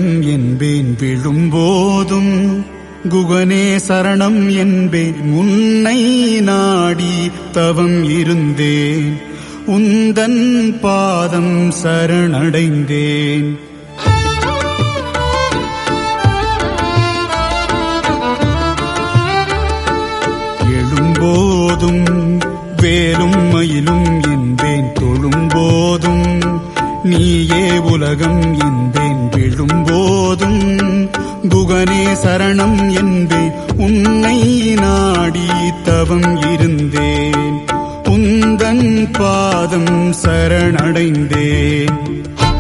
உலகம் என்பேன் விழும்போதும் குகனே சரணம் என்பேன் முன்னை நாடி தவம் இருந்தேன் உந்தன் பாதம் சரணடைந்தேன் எழும்போதும் வேலும் மயிலும் என்பேன் தொழும்போதும் நீயே உலகம் என்பேன் விழும்போதும் குகனே சரணம் என்பேன் உன்னை நாடி தவம் இருந்தேன் உந்தன் பாதம் சரணடைந்தேன்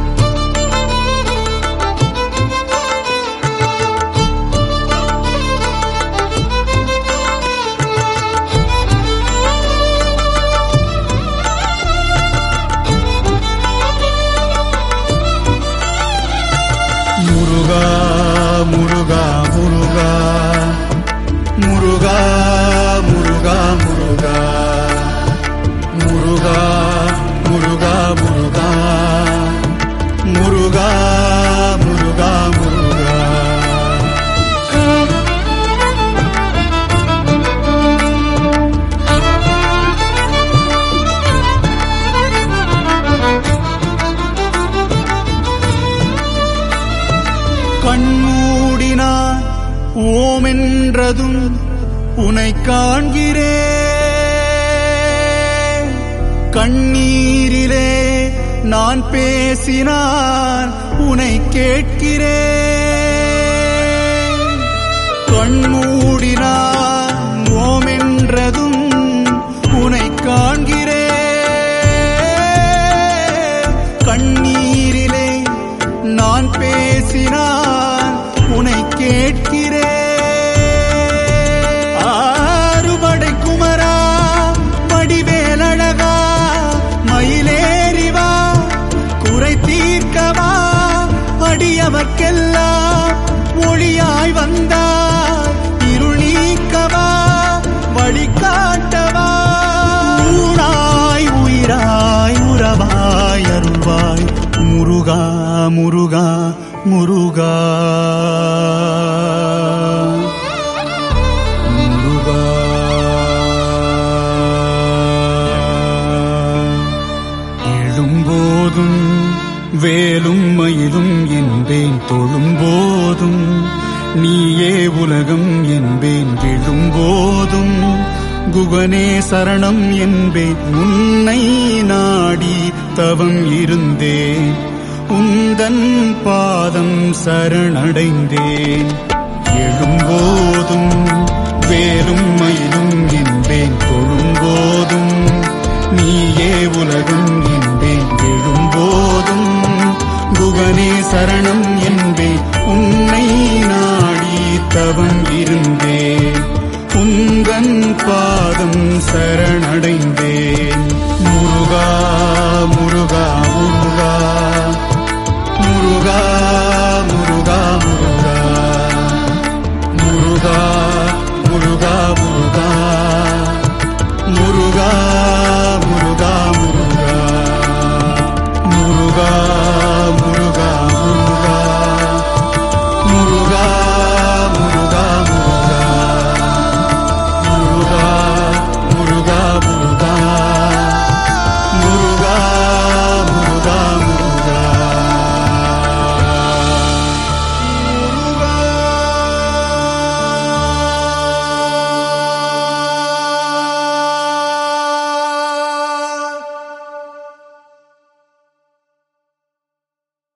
முருகா முருகா முருகா முருகா முருகா முருகா முருகா முருகா முருகா முருகா முருகா முருகா கண்மூடினான் ஓமென்றதும் உனை காண்கிறேன் கண்ணீரிலே நான் பேசினான் உனை கேட்கிறேன் கண்மூடினான் ஓமென்றதும் உனை காண்கிறேன் கண்ணீரிலே நான் பேசினான் உனை கேட்கிறேன் ஆறுபடை குமரா வடிவேலழகா மயிலேறிவா குறை தீர்க்கவா அடியவர்க்கெல்லாம் ஒளியாய் வந்தார் இருள் நீக்கவா வழிகாட்டவா ஊனாய் உயிராய் உறவாய் அருள்வாய் முருகா முருகா முருகா முருகா எழும்போதும் வேலும் மயிலும் என்பேன் தொழும்போதும் நீயே உலகம் என்பேன் விழும்போதும் குகனே சரணம் என்பேன் உன்னை நாடி தவம் இருந்தேன் உந்தன் பாதம் சரணடைந்தேன் எழும்போதும் வேலும் மயிலும் என்பேன் தொழும்போதும் நீயே உலகம் என்பேன் விழும்போதும் குகனே சரணம்